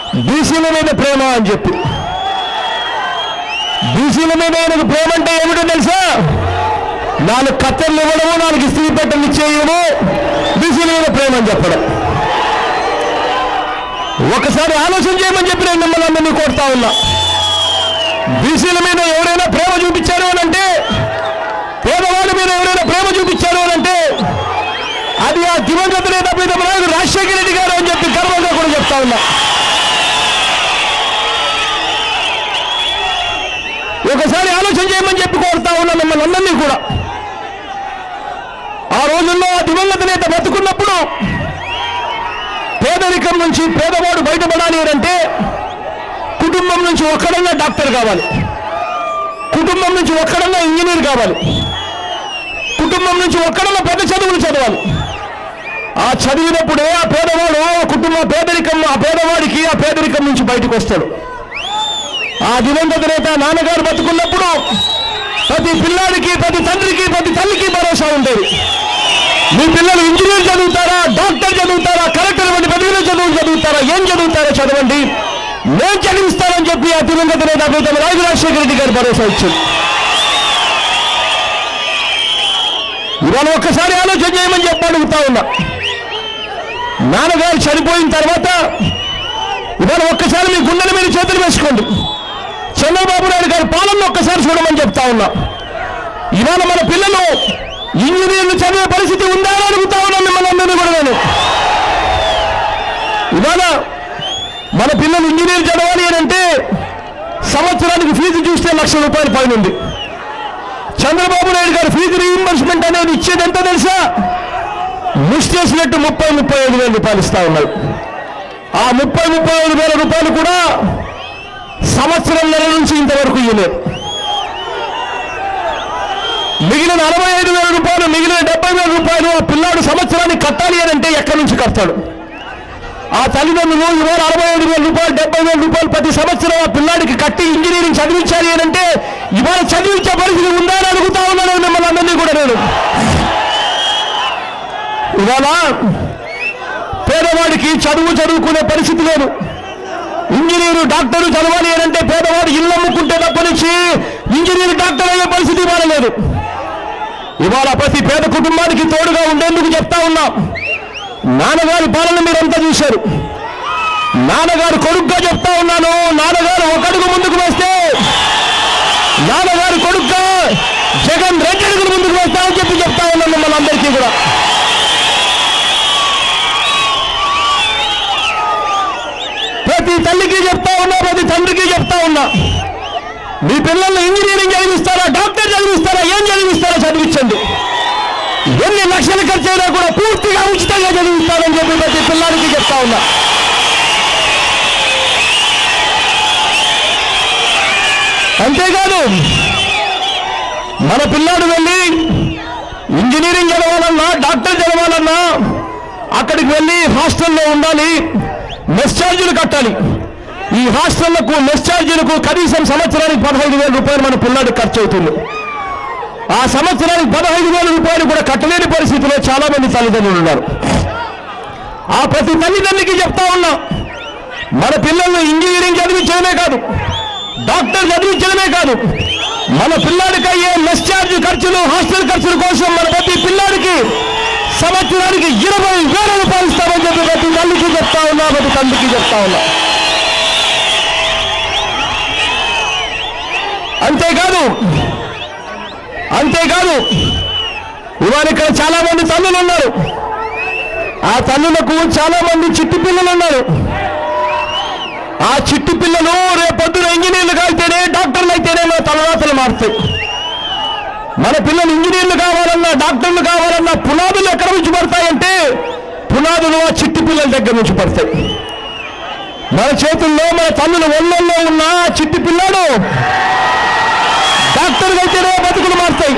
బీసీల మీద ప్రేమ అని చెప్పి బీసీల మీద ఆయనకు ప్రేమ అంటే ఏమిటో తెలుసా నాలుగు కత్తెర్లు ఇవ్వడము నాలుగు ఇస్త్రీ పెట్టెలు ఇచ్చేయడము బీసీల మీద ప్రేమ అని చెప్పడం ఒకసారి ఆలోచన చేయమని చెప్పి నేను మిమ్మల్ని అందరినీ కోరుతా ఉన్నా బీసీల మీద ఎవరైనా ప్రేమ చూపించారు అని అంటే పేదవాళ్ళ మీద ఎవరైనా ప్రేమ చూపించారు అని అంటే అది ఆ దివంగత నేత ప్రీతం నాయకుడు రాజశేఖర రెడ్డి గారు అని చెప్పి గర్వంగా కూడా చెప్తా ఉన్నా ఒకసారి ఆలోచన చేయమని చెప్పి కోరుతా ఉన్నా మిమ్మల్ని అందరినీ కూడా ఆ రోజుల్లో ఆ దివంగత నేత బతుకున్నప్పుడు పేదరికం నుంచి పేదవాడు బయటపడాలి అని అంటే కుటుంబం నుంచి ఒక్కడన్నా డాక్టర్ కావాలి కుటుంబం నుంచి ఒక్కడన్నా ఇంజనీర్ కావాలి కుటుంబం నుంచి ఒక్కడన్నా పెద్ద చదువులు చదవాలి ఆ చదివినప్పుడే ఆ పేదవాడు ఆ కుటుంబ పేదరికం ఆ పేదవాడికి ఆ పేదరికం నుంచి బయటకు వస్తాడు ఆ దివంగత నేత నాన్నగారు బతుకున్నప్పుడు ప్రతి పిల్లాడికి ప్రతి తండ్రికి ప్రతి తల్లికి భరోసా ఉండేది మీ పిల్లలు ఇంజనీర్ చదువుతారా డాక్టర్ చదువుతారా కలెక్టర్ వంటి పదవిలో చదువులు చదువుతారా ఏం చదువుతారో చదవండి నేను చదివిస్తానని చెప్పి ఆ దివంగత నేత ప్రీతం రాజు రాజశేఖర రెడ్డి గారు భరోసా ఇచ్చారు ఇవాళ ఒక్కసారి ఆలోచన చేయమని చెప్పి అడుగుతా ఉన్నా నాన్నగారు చనిపోయిన తర్వాత ఇవాళ ఒక్కసారి మీ గుండెల మీద చేతులు వేసుకోండి చంద్రబాబు నాయుడు గారి పాలన ఒక్కసారి చూడమని చెప్తా ఉన్నా ఇవాళ మన పిల్లలు ఇంజనీర్లు చదివే పరిస్థితి ఉందా అని అడుగుతా ఉన్నా మిమ్మల్ని అందరినీ కూడా నేను ఇవాళ మన పిల్లలు ఇంజనీర్ చదవాలి అని అంటే సంవత్సరానికి ఫీజు చూస్తే లక్ష రూపాయల పైన ఉంది చంద్రబాబు నాయుడు గారు ఫీజు రీఇంబర్స్మెంట్ అనేది ఇచ్చేది ఎంత తెలుసా ముష్టేసినట్టు ముప్పై ముప్పై ఐదు వేల రూపాయలు ఇస్తా ఉన్నారు ఆ ముప్పై ముప్పై ఐదు వేల రూపాయలు కూడా సంవత్సరం నెల నుంచి ఇంతవరకు ఇవ్వలేదు మిగిలిన అరవై ఐదు వేల రూపాయలు మిగిలిన డెబ్బై వేల రూపాయలు ఆ పిల్లాడు సంవత్సరానికి కట్టాలి అని అంటే ఎక్కడి నుంచి కడతాడు ఆ తల్లిదండ్రులు ఇవాళ అరవై ఐదు వేల రూపాయలు డెబ్బై వేల రూపాయలు ప్రతి సంవత్సరం ఆ పిల్లాడికి కట్టి ఇంజనీరింగ్ చదివించాలి అని అంటే ఇవాళ చదివించే పరిస్థితి ఉందా అని అడుగుతా ఉన్నాను మిమ్మల్ని అందరినీ కూడా నేను ఇవాళ పేదవాడికి చదువు చదువుకునే పరిస్థితి లేదు ఇంజనీరు డాక్టరు చదవాలి అని అంటే పేదవాడు ఇల్లు అమ్ముకుంటే తప్ప నుంచి ఇంజనీర్ డాక్టర్ అయ్యే పరిస్థితి ఇవాళ లేదు ఇవాళ ప్రతి పేద కుటుంబానికి తోడుగా ఉండేందుకు చెప్తా ఉన్నాం నాన్నగారి పాలన మీరంతా చూశారు నాన్నగారు కొడుగ్గా చెప్తా ఉన్నాను నాన్నగారు ఒకడుగు ముందుకు వేస్తే నాన్నగారు కొడుగ్గా జగన్ రెండు అడుగులు ముందుకు వేస్తామని చెప్పి చెప్తా ఉన్నాను మిమ్మల్ని అందరికీ కూడా ప్రతి తల్లికి చెప్తా ఉన్నా ప్రతి తండ్రికి చెప్తా ఉన్నా మీ పిల్లల్ని ఇంజనీరింగ్ చదివిస్తారా డాక్టర్ చదివిస్తారా ఏం చదివిస్తారా చదివించండి ఎన్ని లక్షలు ఖర్చు అయినా కూడా పూర్తిగా ఉచితంగా చదివిస్తారని చెప్పి ప్రతి పిల్లానికి చెప్తా ఉన్నా అంతేకాదు మన పిల్లాడు వెళ్ళి ఇంజనీరింగ్ చదవాలన్నా డాక్టర్ చదవాలన్నా అక్కడికి వెళ్ళి హాస్టల్లో ఉండాలి మెస్ ఛార్జీలు కట్టాలి ఈ హాస్టళ్లకు మెస్ ఛార్జీలకు కనీసం సంవత్సరానికి పదహైదు వేల రూపాయలు మన పిల్లాడికి ఖర్చు అవుతుంది ఆ సంవత్సరానికి పదహైదు వేల రూపాయలు కూడా కట్టలేని పరిస్థితిలో చాలా మంది తల్లిదండ్రులు ఉన్నారు ఆ ప్రతి తల్లిదండ్రికి చెప్తా ఉన్నా మన పిల్లల్ని ఇంజనీరింగ్ చదివించడమే కాదు డాక్టర్ చదివించడమే కాదు మన పిల్లాడికి అయ్యే మెస్ ఛార్జ్ ఖర్చులు హాస్టల్ ఖర్చుల కోసం మన ప్రతి పిల్లాడికి సంవత్సరానికి ఇరవై వేల రూపాయలు ఇస్తామని చెప్పి ప్రతి తల్లికి చెప్తా ఉన్నా ప్రతి తండ్రికి చెప్తా ఉన్నా అంతేకాదు అంతేకాదు ఇవాళ ఇక్కడ చాలా మంది తల్లులు ఉన్నారు ఆ తల్లులకు చాలా మంది చిట్టి పిల్లలు ఉన్నారు ఆ చిట్టి పిల్లలు రేపొద్దున ఇంజనీర్లు అయితేనే డాక్టర్లు అయితేనే మన తలరాతలు మారుతాయి మన పిల్లలు ఇంజనీర్లు కావాలన్నా డాక్టర్లు కావాలన్నా పునాదులు ఎక్కడ నుంచి పడతాయంటే పునాదులు ఆ చిట్టి పిల్లల దగ్గర నుంచి పడతాయి మన చేతుల్లో మన తల్లుల ఒళ్ళల్లో ఉన్న ఆ చిట్టి పిల్లాడు డాక్టర్ అయితేనే బతుకులు మారుతాయి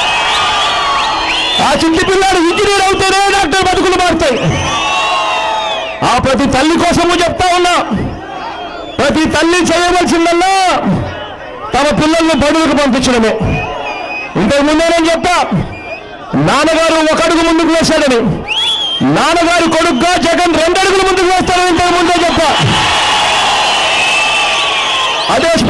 ఆ చిట్టి పిల్లాడు ఇంజనీర్ అవుతేనే డాక్టర్ బతుకులు మారుతాయి ఆ ప్రతి తల్లి కోసము చెప్తా ఉన్నా ప్రతి తల్లి చేయవలసిందల్లా తమ పిల్లల్ని బడులకు పంపించడమే ఇంతకు ముందే నేను చెప్పా నాన్నగారు ఒక అడుగు ముందుకు వేశాడని నాన్నగారు కొడుకుగా జగన్ రెండు అడుగులు ముందుకు వేస్తాడని ఇంతకు ముందే చెప్పా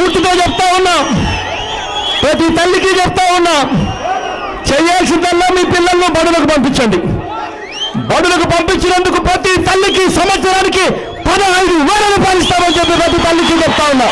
గుర్తుతో చెప్తా ఉన్నా ప్రతి తల్లికి చెప్తా ఉన్నా చేయాల్సిందల్లా మీ పిల్లలను బడులకు పంపించండి బడులకు పంపించినందుకు ప్రతి తల్లికి సంవత్సరానికి పదహైదు వేల రూపాయలు ఇస్తామని చెప్పి ప్రతి తల్లికి చెప్తా ఉన్నా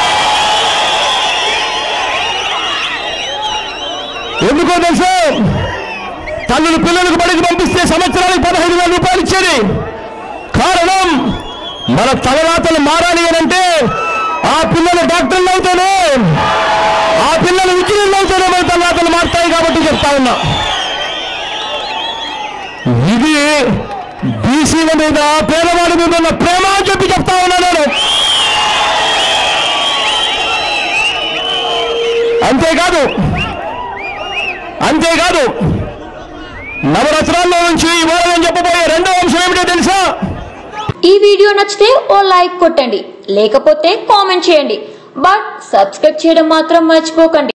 ఎందుకో తెలుసు తల్లులు పిల్లలకు బడికి పంపిస్తే సంవత్సరానికి పదహైదు వేల రూపాయలు ఇచ్చేది కారణం మన తలరాతలు మారాలి అని అంటే ఆ పిల్లలు డాక్టర్లు అవుతానే ఆ పిల్లలు ఇంజనీర్లు అవుతానే మన తలరాతలు మారుతాయి కాబట్టి చెప్తా ఉన్నా ఇది బీసీల మీద పేదవాడి మీద ఉన్న ప్రేమ అని చెప్పి చెప్తా ఉన్నా నేను అంతేకాదు అంతేకాదు నవరత్నాల్లో నుంచి ఇవాళ నేను చెప్పబోయే రెండో అంశం ఏమిటో తెలుసా ఈ వీడియో నచ్చితే ఓ లైక్ కొట్టండి లేకపోతే కామెంట్ చేయండి బట్ సబ్స్క్రైబ్ చేయడం మాత్రం మర్చిపోకండి